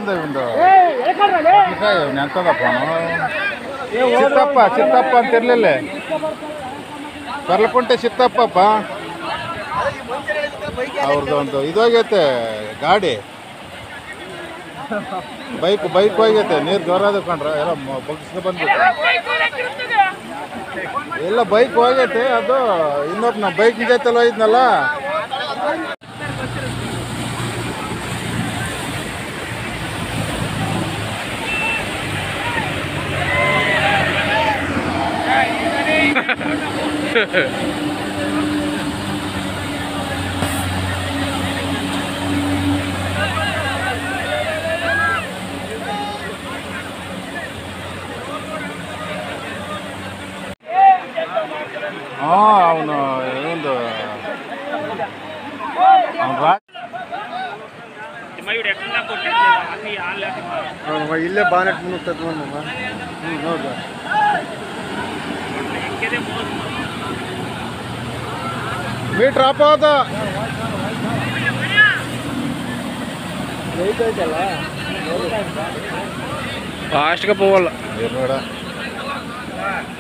ಯಾವ್ದು ಒಂದು ನೆನ್ಸದಪ್ಪ ಚಿತ್ತಪ್ಪ ಚಿತ್ತಪ್ಪ ಅಂತ ಇರ್ಲಿಲ್ಲ ಬರ್ಲಕುಂಟೆ ಚಿತ್ತಪ್ಪಪ್ಪ ಅವ್ರದ್ದು ಒಂದು ಇದೋಗೈತೆ ಗಾಡಿ ಬೈಕ್ ಬೈಕ್ ಹೋಗೈತೆ ನೀರು ಜೋರಾದ ಕಂಡ್ರ ಎಲ್ಲ ಬಗ್ಸ್ಕೊಂಡು ಬಂದ್ಬಿಟ್ಟು ಎಲ್ಲ ಬೈಕ್ ಹೋಗೈತೆ ಅದು ಇನ್ನೊಬ್ಬ ನಮ್ಮ ಬೈಕ್ ಜೊತೆಲ್ಲ ಹೋಗಿದ್ನಲ್ಲ ಹಾಂ ಅವನು ಒಂದು ಅವನು ರಾಜ ಇಲ್ಲೇ ಬಾನೆಟ್ ಮುನ್ನುತ್ತದೆ ನಮ್ಮ ಹ್ಞೂ ನೋಡ್ರಿ ಮೀಟ್ರ್ ಆಪ್ ಆದ ಫಾಸ್ಟ್గా పోవాల ಬೇಡ